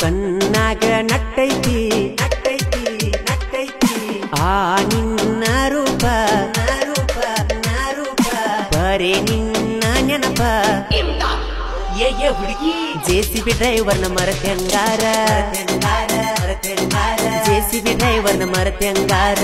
ಕಣ್ಣಾಗ ನಟ್ಟೈತಿ ನಟ್ಟೈತಿ ನಟ್ಟೈತಿ ಆ ನಿನ್ನ ರೂಪ ರೂಪ ರೂಪ ಬರೇ ನಿನ್ನ ನೆನಪ ಏ ಏ ಹುಡುಗಿ ಜೆಸಿಬಿ ಡ್ರೈವರ್ನ ಮರತ್ಯಂಗಾರ ಜೆಸಿಬಿ ಡ್ರೈವರ್ನ ಮರತ್ಯಂಗಾರ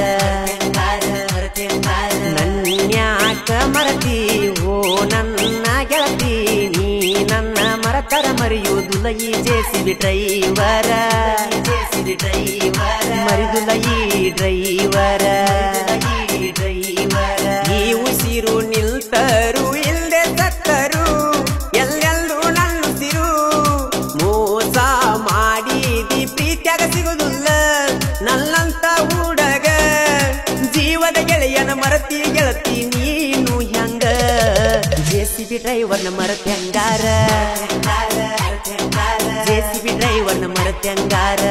ನನ್ಯಾಕ ಮರತಿ ಓ ನನ್ನ ಗೆಳತಿ ನೀ ನನ್ನ ಮರತರ ಮರೆಯುವುದಿಲ್ಲ ಈ ಜೆಸಿಬಿ ಡ್ರೈವರ ಜೆಸಿಬಿ ಡ್ರೈವರ ಮರಿದುಲ್ಲ ಈ ಡ್ರೈವರ ಈ ಡ್ರೈವರ ಈ ಉಸಿರು ನಿಲ್ತರು ಇಲ್ದೆ ಸತ್ತರು ಎಲ್ಲೆಲ್ಲೂ ನನ್ನುಸಿರು ಮೋಸ ಮಾಡಿದಿ ಪ್ರೀತ್ಯಾಗ ಸಿಗುದಿಲ್ಲ ನನ್ನಂತ ಹುಡಗ ಜೀವದ ಗೆಳೆಯನ ಮರತಿ ಗೆಳತಿ ನೀನು ಹೆಂಗ ಜೆಸಿಬಿ ಡ್ರೈವರ್ನ ಮರತ್ಯಂಗಾರ ಜೆಸಿಬಿ ಡ್ರೈವರ್ನ ಮರತ್ಯಂಗಾರ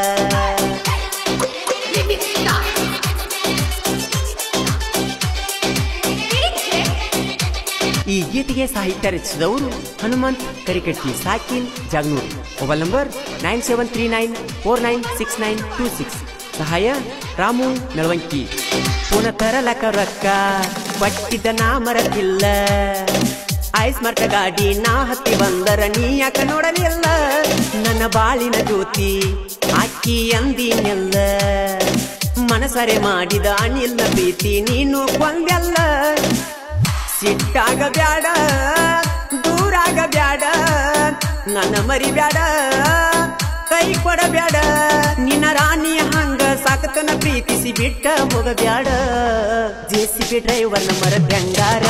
ಈ ಗೀತೆಗೆ ಸಾಹಿತ್ಯ ರಚಿಸಿದವರು ಹನುಮಂತ್ ಕರಿಕಟ್ಟಿ ಸಾಕಿನ್ Jagnur mobile number nine seven three nine four nine six nine two six ಸಹಾಯ ರಾಮು ನಳವಂಕಿ ಪುನ ತರಲಕ ರೊಕ್ಕ ಪಟ್ಟಿದ್ದ ನಾ ಮರತಿಲ್ಲ ಐಸ್ ಮರ್ಟ ಗಾಡಿ ನಾ ಹತ್ತಿ ಬಂದರ ನೀ ಯಾಕ ನೋಡಲಿಲ್ಲ ನನ್ನ ಬಾಳಿನ ಜ್ಯೋತಿ ಅಕ್ಕಿ ಅಂದಿನೆಲ್ಲ ಮನಸರೆ ಮಾಡಿದ ಅನಿಲ್ಲ ಪ್ರೀತಿ ನೀನು ಕೊಂದೆಲ್ಲ ಸಿಟ್ಟಾಗ ಬ್ಯಾಡ ದೂರಾಗ ಬ್ಯಾಡ ನನ್ನ ಮರಿ ಬ್ಯಾಡ ಕೈ ಕೊಡ ಬ್ಯಾಡ ನಿನ್ನ ರಾಣಿಯ ಹಂಗ ಸಾಕತನ ಪ್ರೀತಿಸಿ ಬಿಟ್ಟ ಹೋಗ ಬ್ಯಾಡ ಜೆಸಿಬಿ ಡ್ರೈವರ್ನ ಮರತ್ಯಂಗಾರ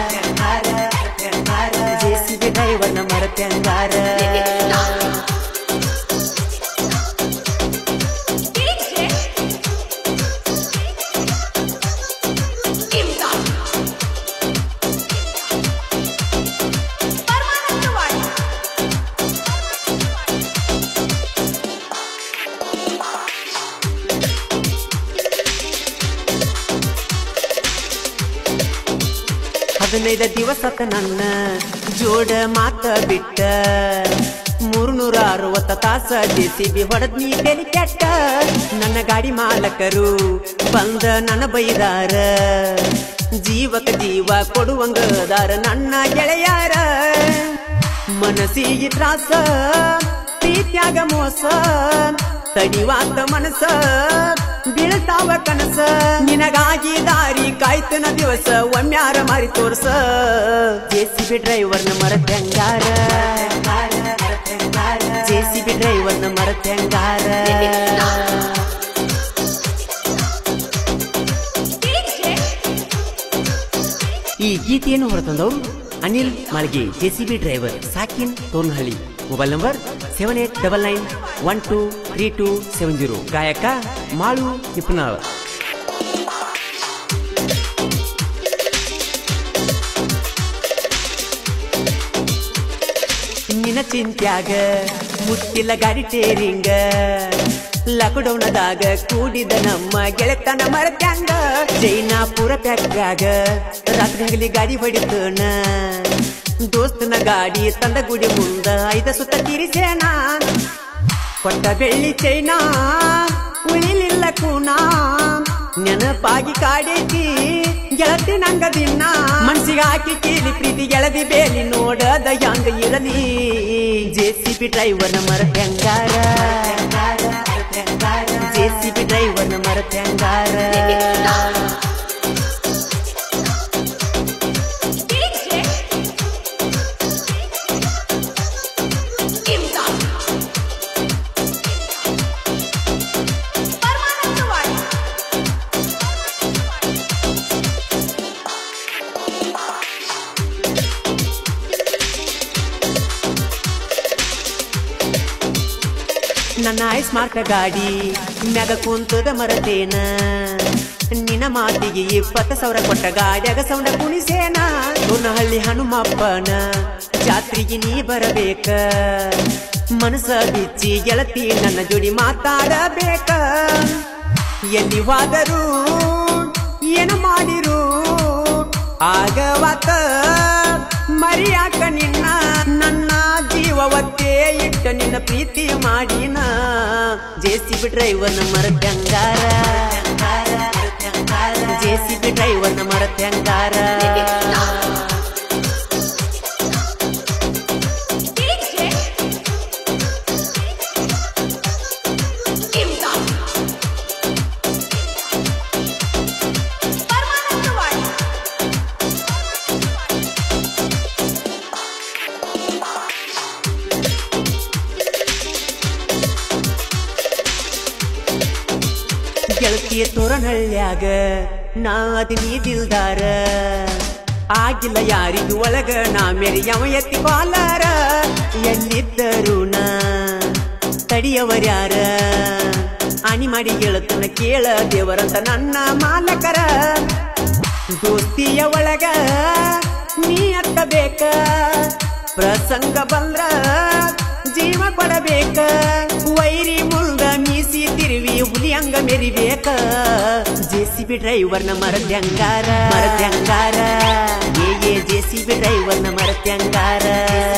ಜೆಸಿಬಿ ಡ್ರೈವರ್ನ ಮರತ್ಯಂಗಾರ ಹದಿನೈದು ದಿವಸತ ನನ್ನ ಜೋಡ ಮಾತ ಬಿಟ್ಟ ಮೂರ್ನೂರ ಅರವತ್ತ ತಾಸ ಜೆಸಿಬಿ ಹೊಡೆದ್ ನೀ ತೆಲಿ ಕೆಟ್ಟ ನನ್ನ ಗಾಡಿ ಮಾಲಕರು ಬಂದ ನನ್ನ ಬೈದಾರ ಜೀವಕ ಜೀವ ಕೊಡುವಂಗದಾರ ನನ್ನ ಗೆಳೆಯಾರ ಮನಸ್ಸಿಗೆ ತ್ರಾಸ ಪ್ರೀತ್ಯಾಗ ಮೋಸ ತಡಿವಾತ ಮನಸ ಬೀಳ್ತಾವ ಕನಸ ನಿನಗಾಗಿ ದಾರಿ ಕಾಯ್ತನ ದಿವಸ ಒಮ್ಮ್ಯಾರ ಮಾರಿ ತೋರ್ಸ ಜೆಸಿಬಿ ಡ್ರೈವರ್ನ ಮರತ್ಯಂಗಾರ ಜೆಸಿಬಿ ಡ್ರೈವರ್ನ ಮರತ್ಯಂಗಾರ ಈ ಗೀತೆಯನ್ನು ಹೊರತಂದವರು ಅನಿಲ್ ಮಾಳ್ಗೆ ಜೆಸಿಬಿ ಡ್ರೈವರ್ ಸಾಕಿನ್ Tornahalli mobile number seven eight double nine one two three two seven zero ಗಾಯಕ ಮಾಳು ನಿಪುಣಾಳ್ ನಿನ್ನ ಚಿಂತ್ಯಾಗ ಮುಟ್ಟಿಲ್ಲ ಗಾಡಿ ಟೇರಿಂಗ ಲಾಕ್ಡೌನದಾಗ ಕೂಡಿದ ನಮ್ಮ ಗೆಳೆತನ ಮರತ್ಯಾಂಗ ಜೈನಾಪುರ ಪ್ಯಾಕ್ಟ್ರ್ಯಾಗ ರಾತ್ರಿ ಹಗಲಿ ಗಾಡಿ ಹೊಡಿತನ ದೋಸ್ತನ ಗಾಡಿ ತಂದ ಗುಡಿ ಮುಂದ ಐದ ಸುತ್ತ ತಿರಿಸೇನ ಕೊಟ್ಟ ಬೆಳ್ಳಿ ಚೈನಾ ಉಳಿಲಿಲ್ಲ ಕೂನ ನೆನಪಾಗಿ ಕಾಡೈತಿ ಗೆಳತಿ ನಂಗ ದಿನ ಮನ್ಸಿಗೆ ಹಾಕಿ ಕೀಲಿ ಪ್ರೀತಿ ಗೆಳದಿ ಬೇಲಿ ನೋಡದ ಹಂಗ ಇರಲಿ ಜೆಸಿಬಿ ಡ್ರೈವರ್ನ ಮರತ್ಯಂಗಾರ ಜೆಸಿಬಿ ಡ್ರೈವರ್ನ ಮರತ್ಯಂಗಾರ ನನ್ನ ಸ್ಮಾರ್ಟ್ ಗಾಡಿ ಮ್ಯಾಗ ಕುಂತದ ಮರತೇನ ನಿನ್ನ ಮಾತಿಗೆ ಇಪ್ಪತ್ತು ಸಾವಿರ ಕೊಟ್ಟ ಗಾಡ್ಯಾಗ ಸೌಂಡ ಕುಣಿಸೇನ ಹಳ್ಳಿ ಹನುಮಪ್ಪನ ಜಾತ್ರೆಗೆ ನೀ ಬರಬೇಕ ಮನಸ ಬಿಚ್ಚಿ ಗೆಳತಿ ನನ್ನ ಜೋಡಿ ಮಾತಾಡಬೇಕ ಎಲ್ಲಿ ಹೋದರು ಏನು ಮಾಡಿರು ಆಗವತ ಮರಿಯಾಕ ನಿನ್ನ ನನ್ನ ಜೀವ ಒತ್ತೆ ಇಟ್ಟ ನಿನ್ನ ಪ್ರೀತಿ ಮಾಡಿನ ಜೆಸಿಬಿ ಡ್ರೈವರ್ನ ಮರತ್ಯಂಗಾರ ಜೆಸಿಬಿ ಡ್ರೈವರ್ನ ಮರತ್ಯಂಗಾರ DJ ಇಮ್ದಾದ್ ಪರಮಾನಂದವಾಡಿ ಗೆಳತಿಯ ತೋರಣಹಳ್ಳ್ಯಾಗ ನಾ ಅದಿ ನೀ ದಿಲ್ದಾರ ಆಗಿಲ್ಲ ಯಾರಿಗೂ ಒಳಗ ನಾ ಮೆರಿಯವ ಎತ್ತಿ ಬಾಲಾರ ಎಲ್ಲಿದ್ದರು ನಾ ತಡಿಯವರ್ಯಾರ ಅನಿ ಮಾಡಿ ಗೆಳತನ ಕೇಳ ದೇವರಂತ ನನ್ನ ಮಾಲಕರ ದೋಸ್ತಿಯ ಒಳಗ ನೀ ಅತ್ತಬೇಕ ಪ್ರಸಂಗ ಬಂದ್ರ ಜೀವ ಕೊಡಬೇಕ ವೈರಿ ಮುಂದ ಮೀಸಿ ತಿರುವಿ ಹುಲಿ ಹಂಗ ಮೆರಿಬೇಕ ಜೆಸಿಬಿ ಡ್ರೈವರ್ನ ಮರದ್ಯಂಗಾರ ಮರದ್ಯಂಗಾರ ಏ ಏ ಜೆಸಿಬಿ ಡ್ರೈವರ್ನ ಮರದ್ಯಂಗಾರ